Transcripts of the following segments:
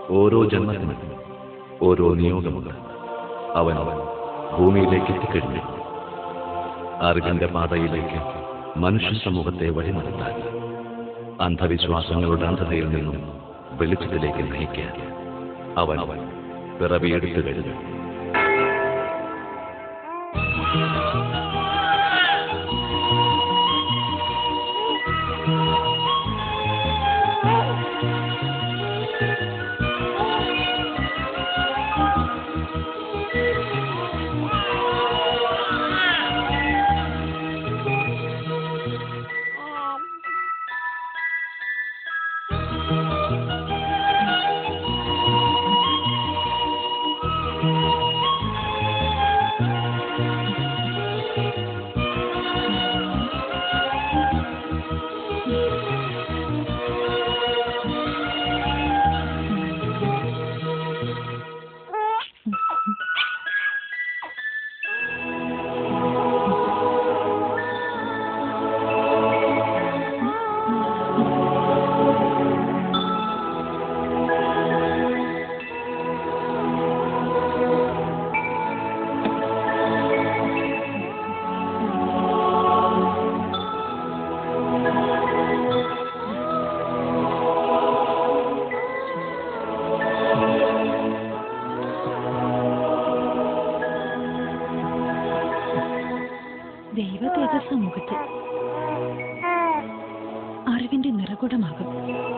ഓരോ ജന്മത്തിനും ഓരോ നിയോഗമുണ്ട് അവൻ അവൻ ഭൂമിയിലേക്ക് എത്തിക്കഴിഞ്ഞു അറിവിന്റെ പാതയിലേക്ക് മനുഷ്യ സമൂഹത്തെ വഴിനടത്താൻ അന്ധവിശ്വാസങ്ങളുടെ അന്ധതയിൽ നിന്നും വെളിച്ചത്തിലേക്ക് നയിക്കാൻ അവൻ അവൻ പിറവിയെടുത്തു കഴിഞ്ഞു ദൈവ തേജസ് മുഖത്ത് അറിവിന്റെ നിറകുടമാകും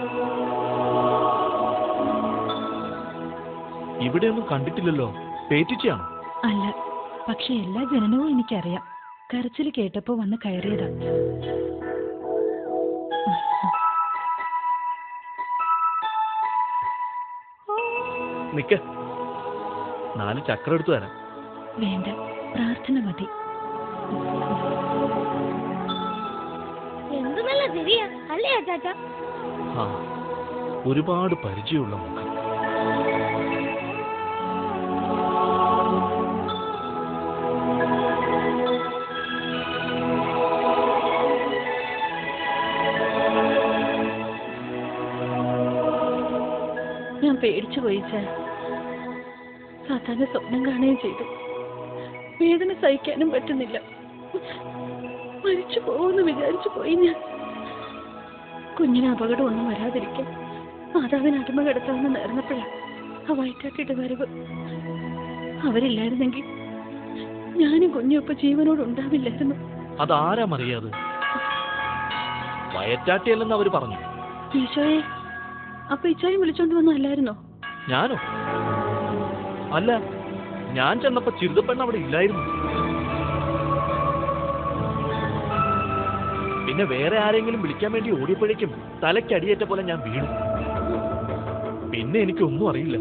ഇവിടെയൊന്നും കണ്ടിട്ടില്ലല്ലോ പേറ്റിച്ചാണ് അല്ല പക്ഷെ എല്ലാ ജനനവും എനിക്കറിയാം കരച്ചിൽ കേട്ടപ്പോ വന്ന് കയറിയതാ നിക്ക നാല് ചക്രം എടുത്തു തരാം വേണ്ട പ്രാർത്ഥന മതി എന്ത് നല്ല ശരിയാ അല്ലേ ചാച്ച ആ ഒരുപാട് പരിചയമുള്ള മുഖം ഞാൻ പേടിച്ചു പോയി സാർ സാധാരണ സ്വപ്നം കാണുകയും ചെയ്തു വേദന സഹിക്കാനും പറ്റുന്നില്ല മരിച്ചു പോകുമെന്ന് വിചാരിച്ചു പോയി ഞാൻ കുഞ്ഞിന് അപകടമൊന്നും വരാതിരിക്കാൻ മാതാവിന് അടിമ കിടത്താമെന്ന് നേർന്നപ്പോഴാ ആ വയറ്റാട്ടിയുടെ വരവ് അവരില്ലായിരുന്നെങ്കിൽ ഞാനും കുഞ്ഞും ഇപ്പൊ ജീവനോട് ഉണ്ടാവില്ലായിരുന്നു അതാരാ മറിയാത് വയറ്റാട്ടിയല്ലെന്ന് അവര് പറഞ്ഞു ഈശോയെ അപ്പൊ ഇച്ചായും വിളിച്ചോണ്ട് വന്നല്ലായിരുന്നോ ഞാനോ അല്ല ഞാൻ ചെന്നപ്പോ ചിരുതപ്പെണ്ണ അവിടെ ഇല്ലായിരുന്നു പിന്നെ വേറെ ആരെങ്കിലും വിളിക്കാൻ വേണ്ടി ഓടിയപ്പോഴേക്കും തലയ്ക്കടിയേറ്റ പോലെ ഞാൻ വീണു പിന്നെ എനിക്കൊന്നും അറിയില്ല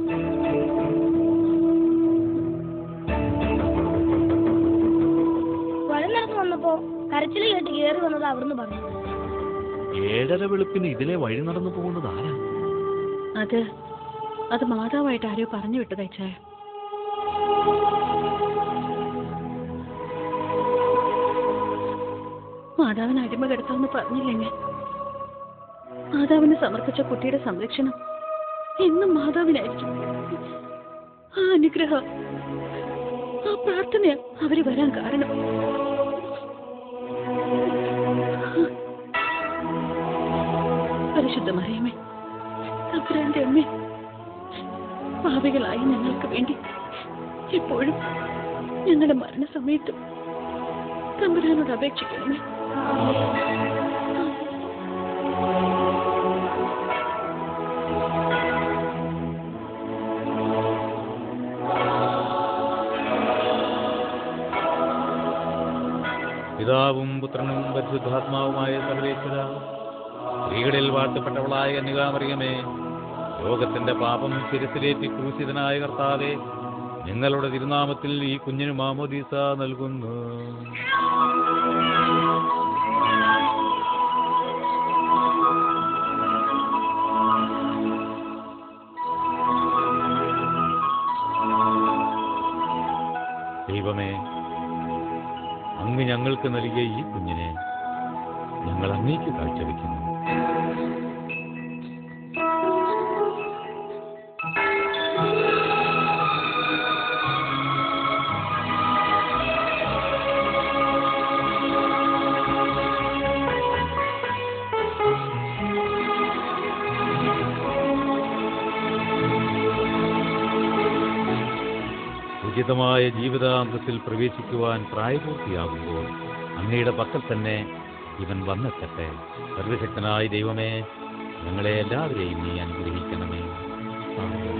വഴി നടന്നു വന്നപ്പോ കരച്ചിൽ കേട്ട് കയറി വന്നത് അവിടുന്ന് പറഞ്ഞു ഏഴര വെളുപ്പിന് ഇതിലെ വഴി നടന്നു പോകുന്നത് ആരാ അത് അത് മാതാവായിട്ട് ആരോ പറഞ്ഞു വിട്ടതാ ഇച്ചായ മാതാവിന് അടിമ കിടത്താമെന്ന് പറഞ്ഞില്ലേ ഞാൻ മാതാവിന് സമർപ്പിച്ച കുട്ടിയുടെ സംരക്ഷണം എന്നും മാതാവിനായിരിക്കും ആ അനുഗ്രഹം ആ പ്രാർത്ഥനയാ അവര് വരാൻ കാരണം പരിശുദ്ധ മറിയമേ തമ്പുരാന്റെ അമ്മേ പാപികളായി ഞങ്ങൾക്ക് വേണ്ടി എപ്പോഴും ഞങ്ങളുടെ മരണസമയത്തും തമ്പുരാനോട് അപേക്ഷിക്കണമേ പിതാവും പുത്രനും പരിശുദ്ധാത്മാവുമായ സർവേശ്വര സ്ത്രീകളിൽ വാഴ്ത്തപ്പെട്ടവളായ കന്യകാമറിയമേ ലോകത്തിന്റെ പാപം ശിരസിലേറ്റി ക്രൂശിതനായ കർത്താവെ നിങ്ങളുടെ തിരുനാമത്തിൽ ഈ കുഞ്ഞിന് മാമോദീസ നൽകുന്നു ദൈവമേ അങ്ങ് ഞങ്ങൾക്ക് നൽകിയ ഈ കുഞ്ഞിനെ ഞങ്ങൾ അങ്ങേക്ക് കാഴ്ചവെക്കുന്നു ഉചിതമായ ജീവിതാന്തത്തിൽ പ്രവേശിക്കുവാൻ പ്രായപൂർത്തിയാകുമ്പോൾ അങ്ങയുടെ പക്കൽ തന്നെ ഇവൻ വന്നെത്തട്ടെ സർവശക്തനായ ദൈവമേ ഞങ്ങളെ എല്ലാവരെയും നീ അനുഗ്രഹിക്കണമേ ആമേൻ.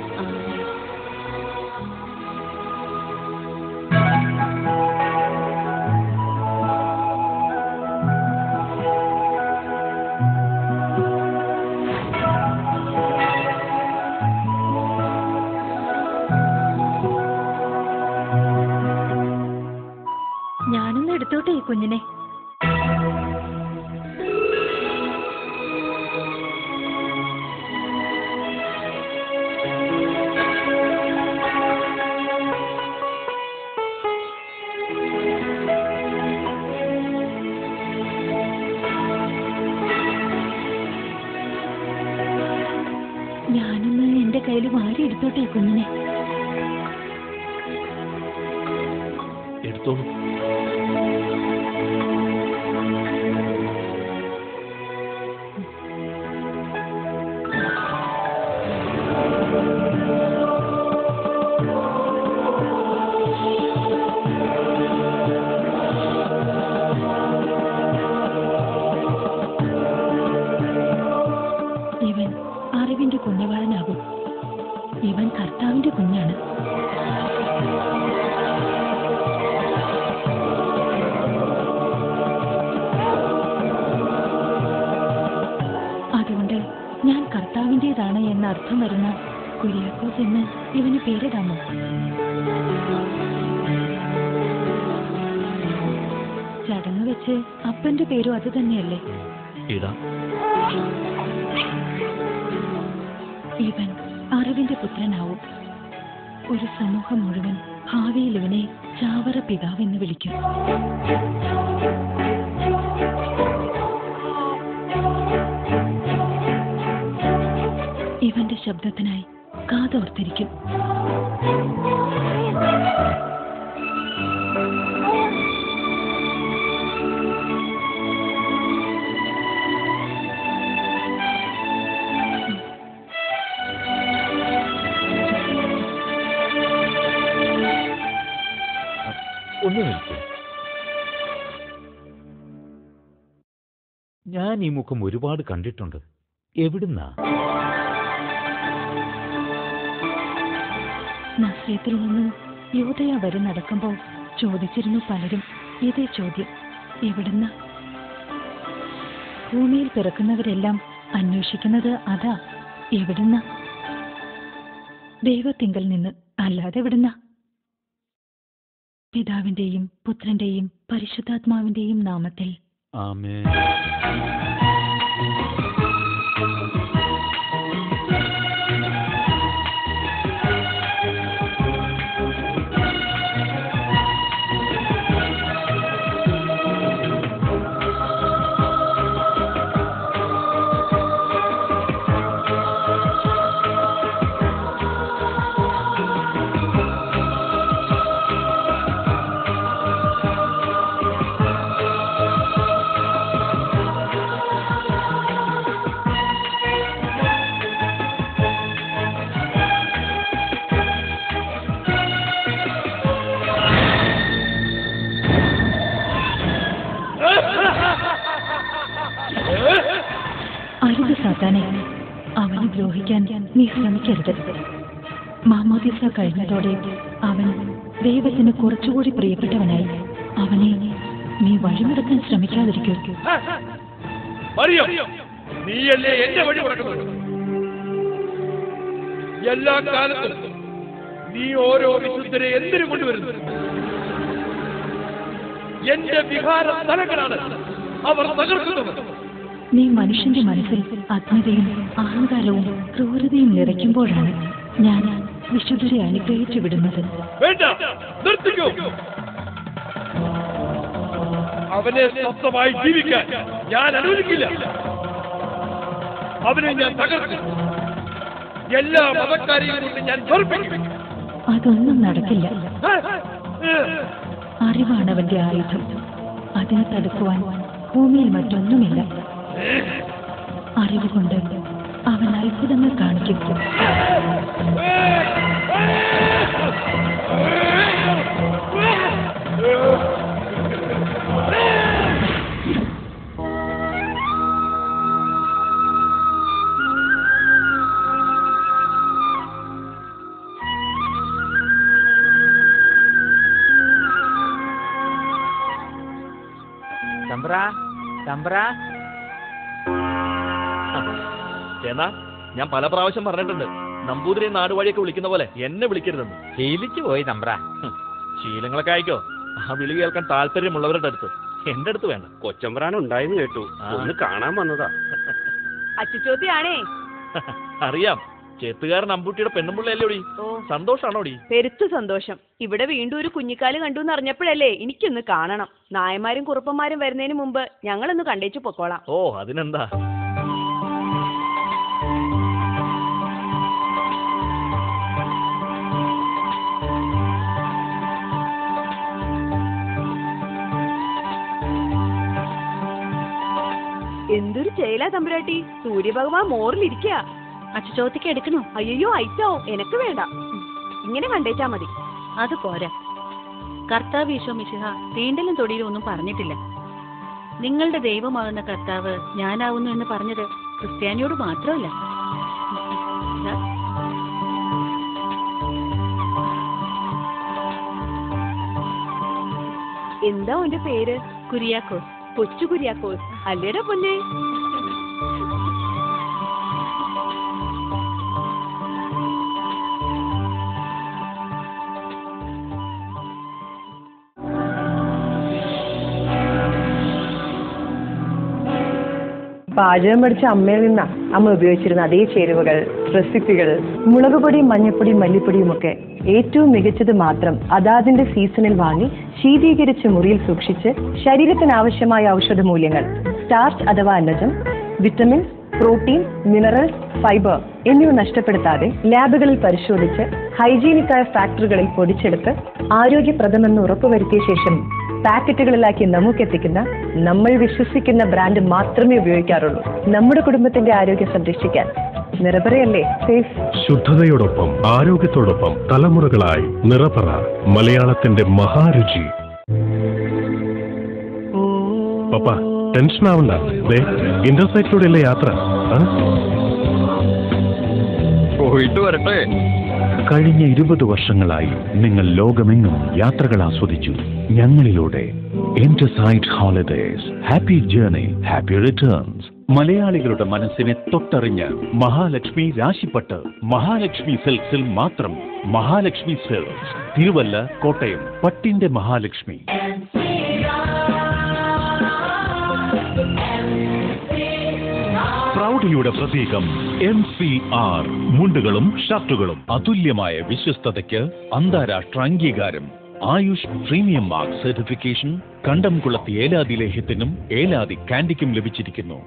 ഞാനൊന്ന് എടുത്തോട്ടെ ഈ കുഞ്ഞിനെ ഞാനൊന്ന് എന്റെ കയ്യിൽ വാരി എടുത്തോട്ടെ ഈ കുഞ്ഞിനെ എടുത്തോളൂ ഇവൻ അറിവിന്റെ പുണ്യവാളനാകും ഇവൻ കർത്താവിന്റെ കുഞ്ഞാണ് അതുകൊണ്ട് ഞാൻ കർത്താവിൻ്റെതാണ് എന്ന അർത്ഥം വരുന്ന കുര്യാക്കോസ് എന്ന് ഇവന് പേരിടാമോ ചടങ്ങ് വെച്ച് അപ്പന്റെ പേരും അത് തന്നെയല്ലേ ഇടാം ഇവൻ അറിവിന്റെ പുത്രനാവും ഒരു സമൂഹം മുഴുവൻ ഭാവിയിൽ ഇവനെ ചാവറ പിതാവ് എന്ന് വിളിക്കും ഇവന്റെ ശബ്ദത്തിനായി കാതോർത്തിരിക്കും ഒന്ന് നിൽക്കൂ ഞാൻ ഈ മുഖം ഒരുപാട് കണ്ടിട്ടുണ്ട് എവിടുന്നാ നസ്രയത്തിൽ നിന്ന് യൂതയ വരെ നടക്കുമ്പോൾ ചോദിച്ചിരുന്നു പലരും ഇതേ ചോദ്യം എവിടുന്ന ഭൂമിയിൽ പിറക്കുന്നവരെല്ലാം അന്വേഷിക്കുന്നത് അതാ എവിടുന്ന ദൈവത്തിങ്കൽ നിന്ന് അല്ലാതെ എവിടുന്ന പിതാവിന്റെയും പുത്രന്റെയും പരിശുദ്ധാത്മാവിന്റെയും നാമത്തിൽ ആമേ അരുത് സാത്താനെ അവനെ ദ്രോഹിക്കാൻ നീ ശ്രമിക്കരുത് മാമോദിസ കഴിഞ്ഞതോടെ അവൻ ദൈവത്തിന് കുറച്ചുകൂടി പ്രിയപ്പെട്ടവനായി അവനെ നീ വഴിമുടക്കാൻ ശ്രമിക്കാതിരിക്കൂ മറിയം നീയല്ലേ എന്റെ വഴി മറക്കുന്നത് എല്ലാ കാലത്തും നീ ഓരോ വിശുദ്ധരെ എന്തിനു കൊണ്ടുവരുന്നു എന്റെ വിഹാര സ്ഥലങ്ങളാണ് അവർ തകർക്കുന്നത് നീ മനുഷ്യന്റെ മനസ്സിൽ അജ്ഞതയും അഹങ്കാരവും ക്രൂരതയും നിറയ്ക്കുമ്പോഴാണ് ഞാൻ വിശുദ്ധരെ അനുഗ്രഹിച്ചു വിടുന്നത് വേണ്ട നിർത്തിക്കൂ അവനെ സ്വസ്ഥമായി ജീവിക്കാൻ ഞാൻ അനുവദിക്കില്ല അവനെ ഞാൻ തകർക്കും എല്ലാ മതക്കാരെയും കൊണ്ട് ഞാൻ വെറുപ്പിക്കും അതൊന്നും നടക്കില്ല ഹേ, ഹേ. അറിവാണ് അവന്റെ ആയുധം അതിനെ തടുക്കുവാൻ ഭൂമിയിൽ മറ്റൊന്നുമില്ല അറിവ് കൊണ്ട് അവൻ അത്ഭുതങ്ങൾ കാണിക്കും ഏ, ഏ, ഏ. തമ്പ്ര തമ്പ്ര ചേന്നാ ഞാൻ പല പ്രാവശ്യം പറഞ്ഞിട്ടുണ്ട് നമ്പൂതിരി നാടുവഴിയൊക്കെ വിളിക്കുന്ന പോലെ എന്നെ വിളിക്കരുതെന്ന് ശീലിച്ചു പോയി തമ്പ്ര ശീലങ്ങളൊക്കെ ആയിക്കോ ആ വിളി കേൾക്കാൻ താല്പര്യമുള്ളവരുടെ അടുത്ത് എന്റെ അടുത്ത് വേണ്ട കൊച്ചമ്പ്രാൻ ഉണ്ടായെന്ന് കേട്ടു ആ. ഒന്ന് കാണാൻ വന്നതാ അച്ചുചോദ്യാണേ അറിയാം ചെത്തുകാരൻ അമ്പൂട്ടിയുടെ പെണ്ണുമ്പിള്ളയല്ലേ ഒടി ഓ സന്തോഷാണോ ഒടി പെരുത്ത് സന്തോഷം ഇവിടെ വീണ്ടും ഒരു കുഞ്ഞിക്കാല് കണ്ടു എന്ന് അറിഞ്ഞപ്പോഴല്ലേ എനിക്കൊന്ന് കാണണം നായന്മാരും കുറുപ്പന്മാരും വരുന്നതിന് മുമ്പ് ഞങ്ങളൊന്ന് കണ്ടേച്ചു പൊക്കോളാം ഓ അതിനെന്താ എന്തൊരു ചേലാ തമ്പുരാട്ടി സൂര്യഭഗവാൻ മോറിലിരിക്കുക അച്ചുചോത്തിക്ക് എടുക്കണോ അയ്യോ അയച്ചോ എനക്ക് വേണ്ട ഇങ്ങനെ കണ്ടേച്ചാ മതി അത് പോരാ കർത്താവ് ഈശോ മിശിഹ തീണ്ടലും തൊടിയിലും ഒന്നും പറഞ്ഞിട്ടില്ല നിങ്ങളുടെ ദൈവമാകുന്ന കർത്താവ് ഞാനാവുന്നു എന്ന് പറഞ്ഞത് ക്രിസ്ത്യാനിയോട് മാത്രമല്ല ദാ, എന്താ ഓന്റെ പേര് കുര്യാക്കോസ് കൊച്ചു കുര്യാക്കോസ് അല്ലേടാ പൊന്നെ പാചകം പഠിച്ച അമ്മയിൽ നിന്നാ അമ്മ ഉപയോഗിച്ചിരുന്ന അതേ ചേരുവകൾ റെസിപ്പികൾ മുളക് പൊടിയും മഞ്ഞപ്പൊടിയും മല്ലിപ്പൊടിയും ഒക്കെ ഏറ്റവും മികച്ചത് മാത്രം അതാതിന്റെ സീസണിൽ വാങ്ങി ശീതീകരിച്ച് മുറിയിൽ സൂക്ഷിച്ച് ശരീരത്തിന് ആവശ്യമായ ഔഷധ മൂല്യങ്ങൾ സ്റ്റാർച്ച് അഥവാ അന്നജം വിറ്റമിൻ പ്രോട്ടീൻ മിനറൽസ് ഫൈബർ എന്നിവ നഷ്ടപ്പെടുത്താതെ ലാബുകളിൽ പരിശോധിച്ച് ഹൈജീനിക്കായ ഫാക്ടറികളിൽ പൊടിച്ചെടുത്ത് ആരോഗ്യപ്രദമെന്ന് ഉറപ്പുവരുത്തിയ ശേഷം പാക്കറ്റുകളിലാക്കി നമുക്കെത്തിക്കുന്ന നമ്മൾ വിശ്വസിക്കുന്ന ബ്രാൻഡ് മാത്രമേ ഉപയോഗിക്കാറുള്ളൂ നമ്മുടെ കുടുംബത്തിന്റെ ആരോഗ്യം സംരക്ഷിക്കാൻ നിറപറയല്ലേ സേഫ് ശുദ്ധതയോടൊപ്പം ആരോഗ്യത്തോടൊപ്പം തലമുറകളായി നിറപറ മലയാളത്തിന്റെ മഹാരുചി പപ്പ ടെൻഷൻ ആവണ്ട ദേ ഇന്റർസൈറ്റിലൂടെയല്ലേ യാത്ര ആ? പോയിട്ട് വരട്ടെ കഴിഞ്ഞ ഇരുപത് വർഷങ്ങളായി നിങ്ങൾ ലോകമെങ്ങും യാത്രകൾ ആസ്വദിച്ചു ഞങ്ങളിലൂടെ Intersight holidays happy journey happy returns മലയാളികളുടെ മനസ്സിനെ തൊട്ടറിഞ്ഞ് മഹാലക്ഷ്മി രാശിപ്പട്ട് മഹാലക്ഷ്മി സിൽക്സിൽ മാത്രം മഹാലക്ഷ്മി സിൽക്സ് തിരുവല്ല കോട്ടയം പട്ടിന്റെ മഹാലക്ഷ്മി പ്രൗഢിയുടെ പ്രതീകം എം സി ആർ മുണ്ടുകളും ഷർട്ടുകളും അതുല്യമായ വിശ്വസ്തതയ്ക്ക് അന്താരാഷ്ട്ര അംഗീകാരം ആയുഷ് പ്രീമിയം മാർക്ക് സർട്ടിഫിക്കേഷൻ കണ്ടംകുളത്തി ഏലാതി ലേഹ്യത്തിനും ഏലാതി കാൻഡിക്കും ലഭിച്ചിരിക്കുന്നു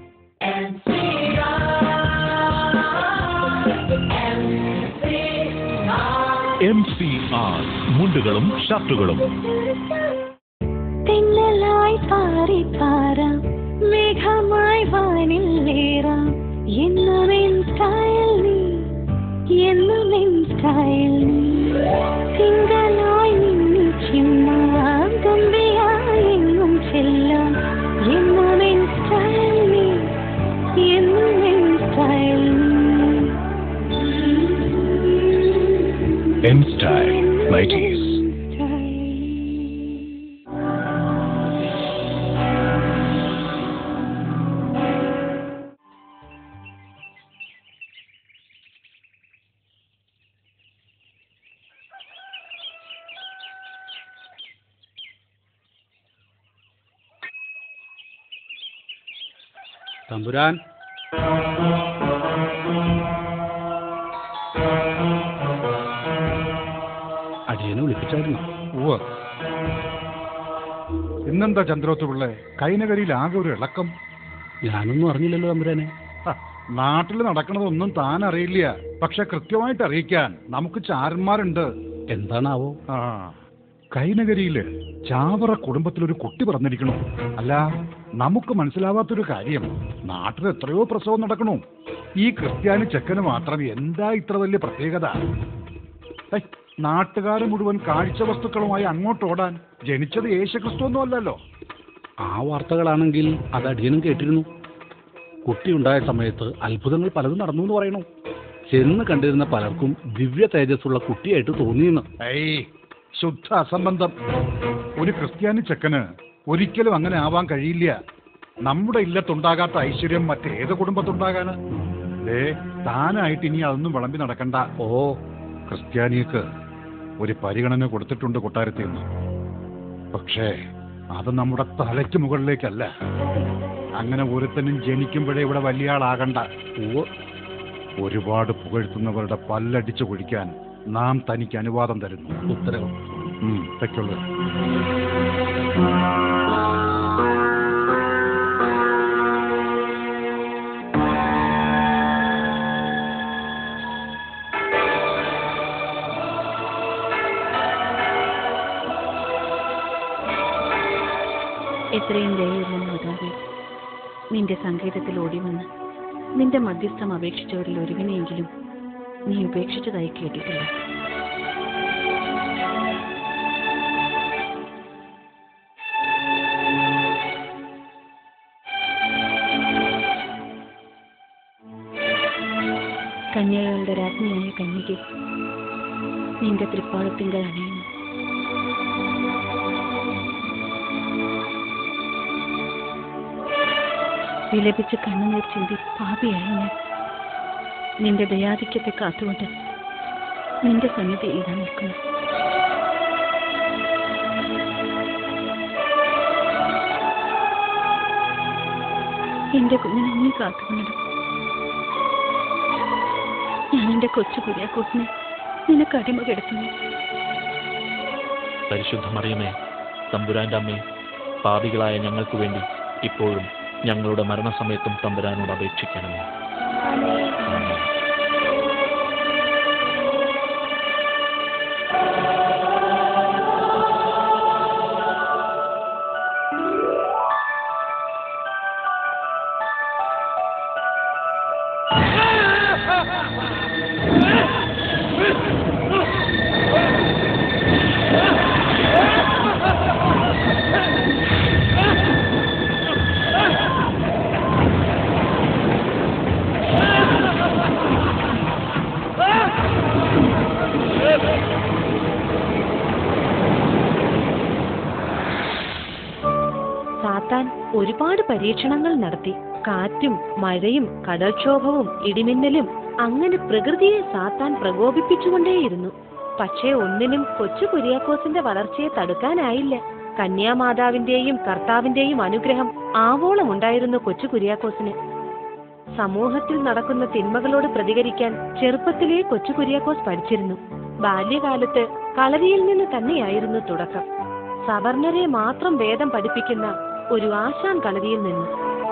എം സി ആർ മുണ്ടുകളും ഷർട്ടുകളും തെന്നലായി പാറി പാറാം മേഘമായി വാനിൽ നേറാം എന്നും എൻ സ്റ്റൈൽ നീ എന്നും എൻ സ്റ്റൈൽ നീ തിങ്കളായി നിന്നു ചിന്നാം തുമ്പിയായി എങ്ങും ചെല്ലാം എന്നും എൻ സ്റ്റൈൽ നീ എന്നും എൻ സ്റ്റൈൽ എൻ സ്റ്റൈൽ നൈറ്റീസ് തമ്പുരാൻ അടിയനെ വിളിപ്പിച്ചായിരുന്നു ഉവ്വ് ഇന്നെന്താ ചന്ദ്രോത്ത് പിള്ളേ കൈനകരിയിൽ ആകെ ഒരു ഇളക്കം ഞാനൊന്നും അറിഞ്ഞില്ലല്ലോ തമ്പുരാനെ നാട്ടിൽ നടക്കണതൊന്നും താൻ അറിയില്ല പക്ഷെ കൃത്യമായിട്ട് അറിയിക്കാൻ നമുക്ക് ചാരന്മാരുണ്ട് എന്താണാവോ ആ കൈനകരിയില് ചാവറ കുടുംബത്തിലൊരു കുട്ടി പറഞ്ഞിരിക്കണു അല്ല നമുക്ക് മനസ്സിലാവാത്തൊരു കാര്യം നാട്ടിൽ എത്രയോ പ്രസവം നടക്കണു ഈ ക്രിസ്ത്യാനി ചെക്കന് മാത്രം എന്താ ഇത്ര വലിയ പ്രത്യേകത ഏയ്, നാട്ടുകാര് മുഴുവൻ കാഴ്ച വസ്തുക്കളുമായി അങ്ങോട്ട് ഓടാൻ ജനിച്ചത് യേശുക്രിസ്തു ഒന്നും അല്ലല്ലോ ആ വാർത്തകളാണെങ്കിൽ അത് അടിയനും കേട്ടിരുന്നു കുട്ടി ഉണ്ടായ സമയത്ത് അത്ഭുതങ്ങൾ പലതും നടന്നു എന്ന് പറയണു ചെന്ന് കണ്ടിരുന്ന പലർക്കും ദിവ്യ തേജസ്സുള്ള കുട്ടിയായിട്ട് തോന്നിയെന്ന് ഏയ് ശുദ്ധ അസംബന്ധം ഒരു ക്രിസ്ത്യാനി ചെക്കന് ഒരിക്കലും അങ്ങനെ ആവാൻ കഴിയില്ല നമ്മുടെ ഇല്ലത്തുണ്ടാകാത്ത ഐശ്വര്യം മറ്റേത് കുടുംബത്തുണ്ടാകാന് ദേ താനായിട്ട് ഇനി അതൊന്നും വിളമ്പി നടക്കണ്ട ഓ ക്രിസ്ത്യാനിക്ക് ഒരു പരിഗണന കൊടുത്തിട്ടുണ്ട് കൊട്ടാരത്തിൽ നിന്ന് പക്ഷേ അത് നമ്മുടെ തലയ്ക്ക് മുകളിലേക്കല്ല അങ്ങനെ ഒരുത്തനും ജനിക്കുമ്പോഴേ ഇവിടെ വലിയ ആളാകണ്ട ഓ ഒരുപാട് പുകഴ്ത്തുന്നവരുടെ പല്ലടിച്ചു കുഴിക്കാൻ നാം തനിക്ക് അനുവാദം തരുന്നു ഉത്തരവ് തെക്കുള്ളൂ എത്രയും ദയുള്ള മാതാവേ നിന്റെ സങ്കേതത്തിൽ ഓടി വന്ന് നിന്റെ മധ്യസ്ഥം അപേക്ഷിച്ചവരിൽ ഒരുവിനെയെങ്കിലും നീ ഉപേക്ഷിച്ചതായി കേട്ടിട്ടില്ല കന്യകകളുടെ രാജ്ഞിയായ കന്യകെ നിന്റെ തൃപ്പാളത്തിങ്കൽ അണയുന്നു വിലപിച്ച് കണ്ണുനീർ ചിന്തി പാപിയായി ഞാൻ നിന്റെ ദയാധിക്യത്തെ കാത്തുകൊണ്ട് നിന്റെ സന്നിധിയിൽ ഇതാ നിൽക്കുന്നു എന്റെ കുഞ്ഞിനെ നീ കാത്തുകൊണ്ടിടും ഞാൻ എന്റെ കൊച്ചു കുര്യാക്കൂട്ടിനെ നിനക്ക് അടിമ കിടത്തുന്നു പരിശുദ്ധ മറിയമേ തമ്പുരാന്റെ അമ്മേ പാപികളായ ഞങ്ങൾക്ക് വേണ്ടി ഇപ്പോഴും ഞങ്ങളുടെ മരണസമയത്തും തമ്പുരാനോട് അപേക്ഷിക്കണമേ സാത്താൻ ഒരുപാട് പരീക്ഷണങ്ങൾ നടത്തി കാറ്റും മഴയും കടൽക്ഷോഭവും ഇടിമിന്നലും അങ്ങനെ പ്രകൃതിയെ സാത്താൻ പ്രകോപിപ്പിച്ചുകൊണ്ടേയിരുന്നു പക്ഷേ ഒന്നിനും കൊച്ചു കുര്യാക്കോസിന്റെ വളർച്ചയെ തടുക്കാനായില്ല കന്യാമാതാവിന്റെയും കർത്താവിന്റെയും അനുഗ്രഹം ആവോളം ഉണ്ടായിരുന്നു കൊച്ചു കുര്യാക്കോസിന് സമൂഹത്തിൽ നടക്കുന്ന തിന്മകളോട് പ്രതികരിക്കാൻ ചെറുപ്പത്തിലേ കൊച്ചു കുര്യാക്കോസ് പഠിച്ചിരുന്നു ബാല്യകാലത്ത് കളരിയിൽ നിന്ന് തന്നെയായിരുന്നു തുടക്കം സവർണരെ മാത്രം വേദം പഠിപ്പിക്കുന്ന ഒരു ആശാൻ കളരിയിൽ നിന്ന്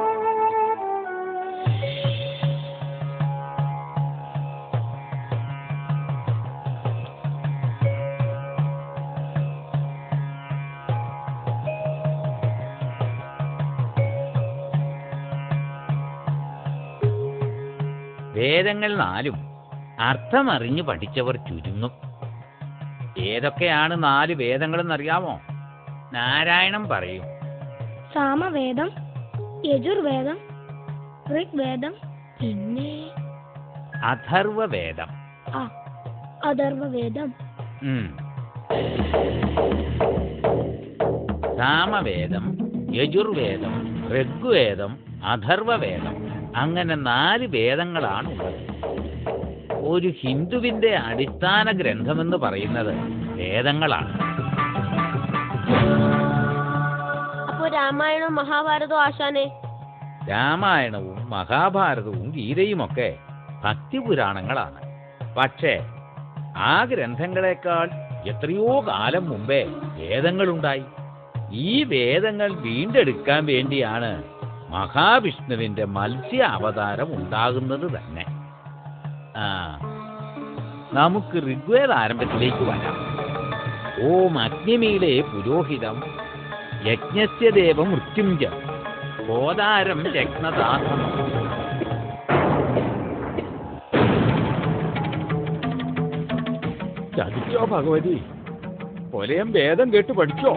വേദങ്ങൾ നാലും അർത്ഥമറിഞ്ഞു പഠിച്ചവർ ചുരുങ്ങും ഏതൊക്കെയാണ് നാല് വേദങ്ങളെന്നറിയാമോ നാരായണം പറയും സാമവേദം യജുർവേദം ഋഗ്വേദം പിന്നെ അഥർവവേദം ആ അഥർവവേദം ഉം. സാമവേദം യജുർവേദം ഋഗ്വേദം അഥർവവേദം അങ്ങനെ നാല് വേദങ്ങളാണ് ഉള്ളത് ഒരു ഹിന്ദുവിന്റെ അടിസ്ഥാന ഗ്രന്ഥമെന്ന് പറയുന്നത് വേദങ്ങളാണ് അപ്പോ രാമായണവും മഹാഭാരതവും ആശാനെ രാമായണവും മഹാഭാരതവും ഗീതയുമൊക്കെ ഭക്തിപുരാണങ്ങളാണ് പക്ഷേ ആ ഗ്രന്ഥങ്ങളെക്കാൾ എത്രയോ കാലം മുമ്പേ വേദങ്ങളുണ്ടായി ഈ വേദങ്ങൾ വീണ്ടെടുക്കാൻ വേണ്ടിയാണ് മഹാവിഷ്ണുവിന്റെ മത്സ്യ അവതാരം ഉണ്ടാകുന്നത് തന്നെ ആ നമുക്ക് ഋഗ്വേദ ആരംഭത്തിലേക്ക് വരാം ഓം അഗ്നിമീലെ പുരോഹിതം യജ്ഞസ്യ ദേവം മൃത്യുഞ്ജ ഗോദാരം രത്നദാസം ചതിച്ചോ ഭഗവതി കൊലയം വേദം കേട്ട് പഠിച്ചോ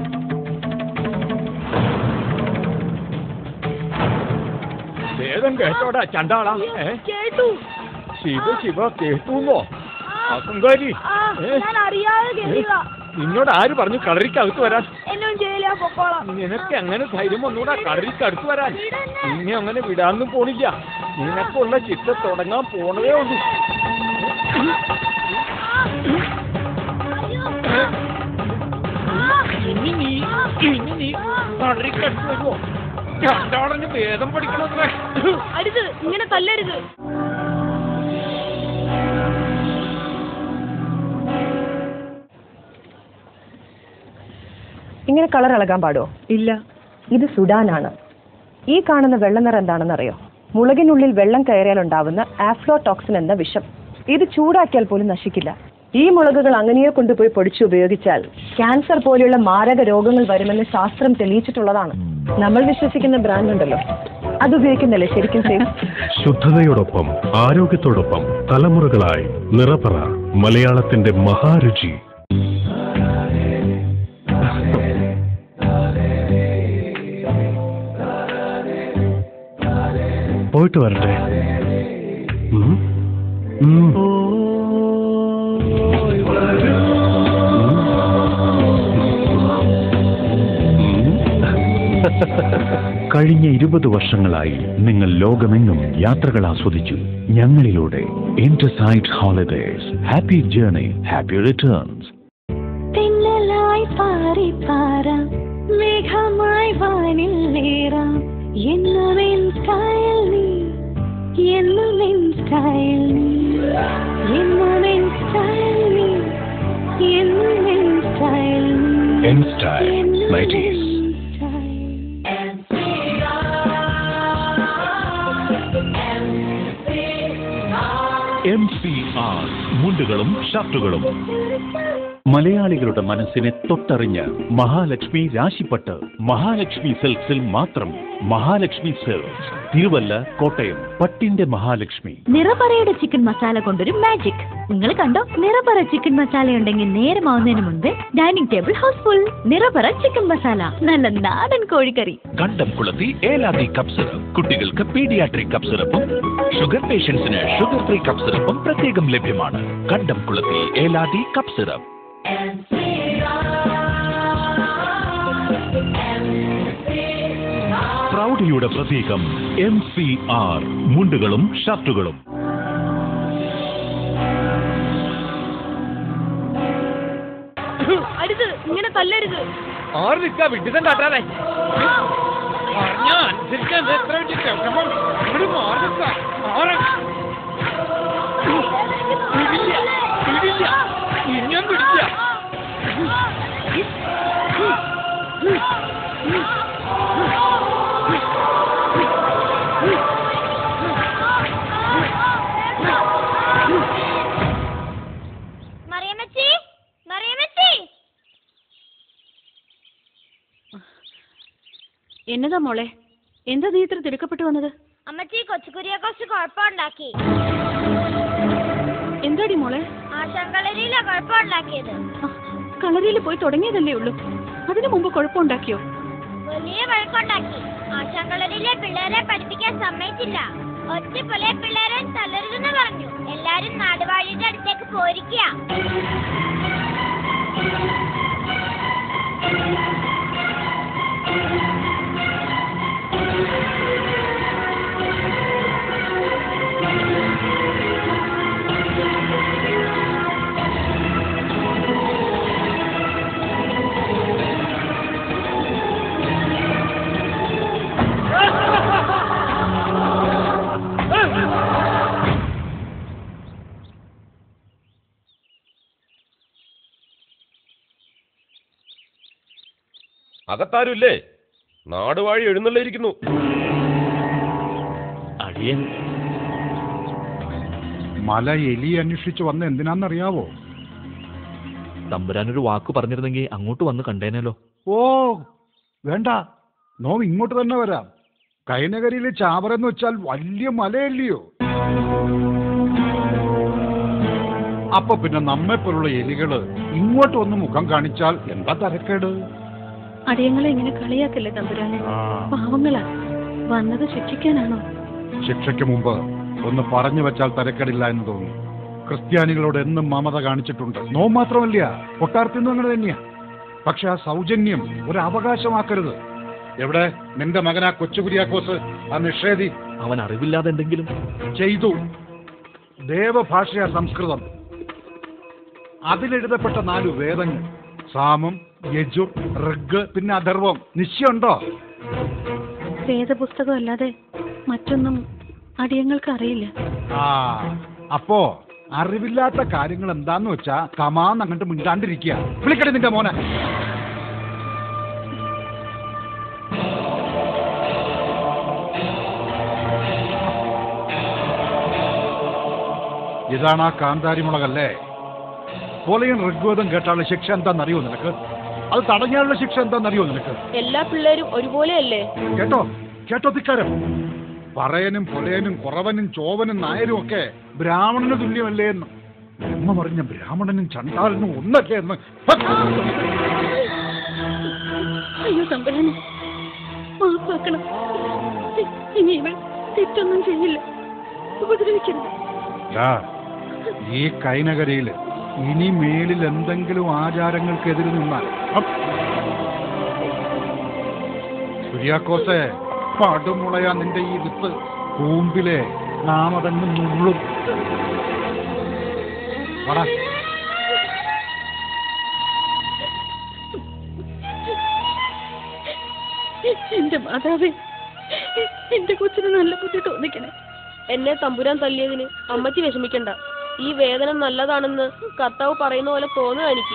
വേദം കേട്ടോടാ ചണ്ടാളാ ഏ കേട്ടു ശിവ ശിവ കേട്ടുന്നോ അഹങ്കാരി ആ ഏ? ഞാൻ അറിയാതെ കേട്ടിയതാ നിന്നോട് ആര് പറഞ്ഞു കളരിക്കകത്ത് വരാൻ എന്നൊന്നും ചെയ്യില്ല ഞാൻ പൊക്കോളാം നിനക്ക് എങ്ങനെ ധൈര്യം ഒന്നുകൂടെ കടലിൽ അടുത്ത് വരാൻ നിന്നെ അങ്ങനെ വിടാനും പോണില്ല നിനക്കുള്ള ചിട്ട തുടങ്ങാൻ പോണതേ ഉള്ളൂ ഇനി നീ ഇനി നീ കടലിൽ അടുത്ത് വരുമോ രണ്ടാളിന് വേദം പഠിക്കണത്രേ അരുത് ഇങ്ങനെ തല്ലരുത് ഇങ്ങനെ കളർ ഇളകാൻ പാടോ ഇല്ല ഇത് സുഡാനാണ് ഈ കാണുന്ന വെള്ള നിറം എന്താണെന്നറിയോ മുളകിനുള്ളിൽ വെള്ളം കയറിയാൽ ഉണ്ടാവുന്ന ആഫ്ലോടോക്സിൻ എന്ന വിഷം ഇത് ചൂടാക്കിയാൽ പോലും നശിക്കില്ല ഈ മുളകുകൾ അങ്ങനെയോ കൊണ്ടുപോയി പൊടിച്ച് ഉപയോഗിച്ചാൽ ക്യാൻസർ പോലെയുള്ള മാരക രോഗങ്ങൾ വരുമെന്ന് ശാസ്ത്രം തെളിയിച്ചിട്ടുള്ളതാണ് നമ്മൾ വിശ്വസിക്കുന്ന ബ്രാൻഡ് ഉണ്ടല്ലോ അത് ഉപയോഗിക്കുന്നല്ലേ ശരിക്കും സേഫ് ശുദ്ധതയോടൊപ്പം ആരോഗ്യത്തോടൊപ്പം തലമുറകളായി നിറപറ മലയാളത്തിന്റെ മഹാരുചി പോയിട്ട് വരട്ടെ ഉം. ഉം. കഴിഞ്ഞ ഇരുപത് വർഷങ്ങളായി നിങ്ങൾ ലോകമെങ്ങും യാത്രകൾ ആസ്വദിച്ചു ഞങ്ങളിലൂടെ Intersight holidays happy journey happy returns തിന്നലായി പാറിപ്പാറാം മേഘമായി വാനിൽ നേറാം എന്നുമെൻ സ്റ്റൈൽ നീ എന്നുമെൻ സ്റ്റൈൽ നീ എന്നുമെൻ സ്റ്റൈൽ നീ എന്നുമെൻ സ്റ്റൈൽ നീ എൻ style nighties M C R മുണ്ടുകളും ഷർട്ടുകളും മലയാളികളുടെ മനസ്സിനെ തൊട്ടറിഞ്ഞ് മഹാലക്ഷ്മി രാശിപ്പട്ട് മഹാലക്ഷ്മി സിൽക്സിൽ മാത്രം മഹാലക്ഷ്മി സിൽക്സ് തിരുവല്ല കോട്ടയം പട്ടിന്റെ മഹാലക്ഷ്മി നിറപറയുടെ ചിക്കൻ മസാല കൊണ്ടൊരു മാജിക് നിങ്ങൾ കണ്ടോ നിറപറ ചിക്കൻ മസാല ഉണ്ടെങ്കിൽ നേരമാവുന്നതിന് മുൻപ് dining table house full Nirapara chicken masala നല്ല നാടൻ കോഴിക്കറി കണ്ടം കുളത്തി ഏലാതി കപ്പ് സിറപ്പ് കുട്ടികൾക്ക് പീഡിയാട്രിക് കപ്പ് സിറപ്പും ഷുഗർ പേഷ്യൻസിന് ഷുഗർ ഫ്രീ കപ്പ് സിറപ്പും പ്രത്യേകം ലഭ്യമാണ് കണ്ടം കുളത്തി ഏലാതി കപ്പ് സിറപ്പ് പ്രൗഢിയുടെ പ്രതീകം എം സി ആർ മുണ്ടുകളും ഷർട്ടുകളും അരുത് ഇങ്ങനെ തല്ലരുത് ആറ് നിൽക്കാ വിഡിതം കാട്ടാതെ പറഞ്ഞാ അനുസരിക്കാൻ ഇത് എത്ര വലിയ കേൾക്കുമ്പോൾ ഇവിടെ മാറി നിൽക്കാ. മാറ്. പിടില്ല പിടില്ല ഇനിയും പിടില്ല മറിയമ്മച്ചി മറിയമ്മച്ചി എന്നതാ മോളെ എന്താ നീ ഇത്ര തിടുക്കപ്പെട്ടു വന്നത് അമ്മച്ചി കൊച്ചുകുരിയെ കുറച്ച് കുഴപ്പമുണ്ടാക്കി എന്താടി മോളെ ആശങ്കളരിയില കുഴപ്പമുണ്ടാക്കിയത് കളരിയിൽ പോയി തുടങ്ങിയതല്ലേ ഉള്ളൂ അതിനു മുമ്പ് കുഴപ്പമുണ്ടാക്കിയോ വലിയ വഴക്കുണ്ടാക്കി ആശങ്കളരിയിലെ പിള്ളേരെ പഠിപ്പിക്കാൻ സമ്മതിച്ചില്ല ഒറ്റ പിള്ളേരെ തളരുതെന്ന് പറഞ്ഞു എല്ലാരും നാടുവാഴിയുടെ അടുത്തേക്ക് പോയിരിക്കുക അകത്താരുമില്ലേ നാടുവാഴി എഴുന്നള്ളിയിരിക്കുന്നു അടിയൻ മല എലി അന്വേഷിച്ച് വന്ന എന്തിനാന്നറിയാവോ തമ്പുരാനൊരു വാക്ക് പറഞ്ഞിരുന്നെങ്കിൽ അങ്ങോട്ട് വന്ന് കണ്ടേനല്ലോ ഓ വേണ്ട നോം ഇങ്ങോട്ട് തന്നെ വരാം കൈനകരിയിലെ ചാവറെന്ന് വെച്ചാൽ വലിയ മലയല്ലയോ അപ്പൊ പിന്നെ നമ്മെപ്പോലുള്ള എലികള് ഇങ്ങോട്ട് വന്ന് മുഖം കാണിച്ചാൽ എന്താ തരക്കേട് അടിയങ്ങളെ ഇങ്ങനെ കളിയാക്കല്ലേ തമ്പുരാനെ പാവങ്ങളാ വന്നത് ശിക്ഷിക്കാനാണോ ശിക്ഷയ്ക്ക് മുമ്പ് ഒന്ന് പറഞ്ഞു വെച്ചാൽ തരക്കേടില്ല എന്ന് തോന്നുന്നു ക്രിസ്ത്യാനികളോട് എന്നും മമത കാണിച്ചിട്ടുണ്ട് നോ മാത്രമല്ല കൊട്ടാരത്തിൽ നിന്നും അങ്ങനെ തന്നെയാ പക്ഷെ ആ സൗജന്യം ഒരു അവകാശമാക്കരുത് എവിടെ നിന്റെ മകൻ ആ കൊച്ചു കുര്യാക്കോസ് ആ നിഷേധി അവൻ അറിവില്ലാതെ എന്തെങ്കിലും ചെയ്തു ദേവഭാഷയാ സംസ്കൃതം അതിലെഴുതപ്പെട്ട നാല് വേദങ്ങൾ സാമം യജുർ ഋഗ് പിന്നെ അഥർവം നിശ്ചയമുണ്ടോ വേദപുസ്തകം അല്ലാതെ മറ്റൊന്നും അടിയങ്ങൾക്ക് അറിയില്ല ആ അപ്പോ അറിവില്ലാത്ത കാര്യങ്ങൾ എന്താന്ന് വെച്ചാ കമാന്ന് അങ്ങോട്ട് മിണ്ടാണ്ടിരിക്കുക വിളിക്കട്ടെ നിന്റെ മോനെ ഇതാണ് ആ കാന്താരി മുളകല്ലേ പോലെയും ഋഗ്വേദം കേട്ടാലുള്ള ശിക്ഷ എന്താണെന്നറിയോ നിനക്ക് അത് തടഞ്ഞാലുള്ള ശിക്ഷ എന്താണെന്നറിയോ നിനക്ക് എല്ലാ പിള്ളേരും ഒരുപോലെയല്ലേ കേട്ടോ കേട്ടോ ധിക്കാരം പറയനും പൊലയനും കുറവനും ചോവനും നായരും ഒക്കെ ബ്രാഹ്മണന് തുല്യമല്ലേ എന്ന് അമ്മ പറഞ്ഞ ബ്രാഹ്മണനും ചണ്ടാലനും ഒന്നല്ലേ എന്ന് അയ്യോ തമ്പുരാനെ മാപ്പാക്കണം ഇ- ഇനി ഇവൾ തെറ്റൊന്നും ചെയ്യില്ല ഉപദ്രവിക്കരുത് ദാ, ഈ കൈനകരയില് ഇനി മേലിൽ എന്തെങ്കിലും ആചാരങ്ങൾക്കെതിരെ നിന്നാൽ ഹം. കുര്യാക്കോസെ പടുമുളയാ നിന്റെ ഈ വിത്ത് കൂമ്പിലെ നാം അതങ്ങ് നുള്ളും വാടാ. എന്റെ മാതാവേ എന്റെ കൊച്ചിന് നല്ല ബുദ്ധി തോന്നിക്കണേ എന്നെ തമ്പുരാൻ തല്ലിയതിന് അമ്മച്ചി വിഷമിക്കണ്ട ഈ വേദന നല്ലതാണെന്ന് കർത്താവ് പറയുന്ന പോലെ തോന്നുക എനിക്ക്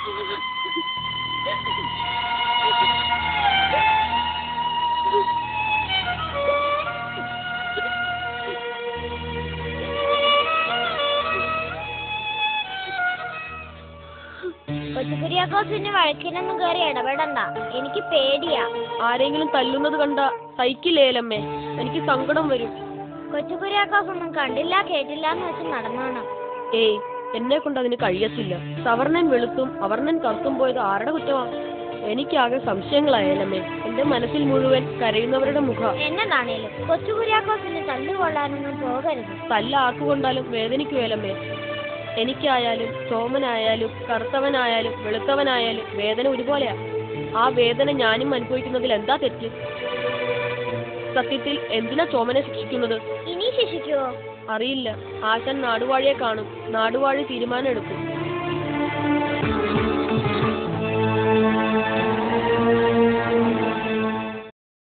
കൊച്ചുകുര്യാക്കോസിന് വഴക്കിനൊന്നും കയറി ഇടപെടണ്ട എനിക്ക് പേടിയാ ആരെങ്കിലും തല്ലുന്നത് കണ്ട സഹിക്കില്ലേലമ്മേ എനിക്ക് സങ്കടം വരും കൊച്ചുകുര്യാക്കോസ് ഒന്നും കണ്ടില്ല കേട്ടില്ല എന്ന് വെച്ച് നടന്നോണം ഏയ് എന്നെ കൊണ്ട് അതിന് കഴിയത്തില്ല സവർണൻ വെളുത്തും അവർണൻ കറുത്തും പോയത് ആരുടെ കുറ്റമാ എനിക്കാകെ സംശയങ്ങളായാലമ്മേ എന്റെ മനസ്സിൽ മുഴുവൻ കരയുന്നവരുടെ മുഖ എന്നതാണേലും കൊച്ചുകുര്യാക്കോസിന് തല്ലുകൊള്ളാനൊന്നും പോകരുത് തല്ല ആക്കുകൊണ്ടാലും വേദനിക്കുവേലമ്മേ എനിക്കായാലും സോമനായാലും കറുത്തവനായാലും വെളുത്തവനായാലും വേദന ഒരുപോലെയാ ആ വേദന ഞാനും അനുഭവിക്കുന്നതിൽ എന്താ തെറ്റ് സത്യത്തിൽ എന്തിനാ സോമനെ ശിക്ഷിക്കുന്നത് ഇനി ശിക്ഷിക്കുവോ അറിയില്ല ആശാൻ നാടുവാഴിയെ കാണും നാടുവാഴി തീരുമാനം എടുക്കും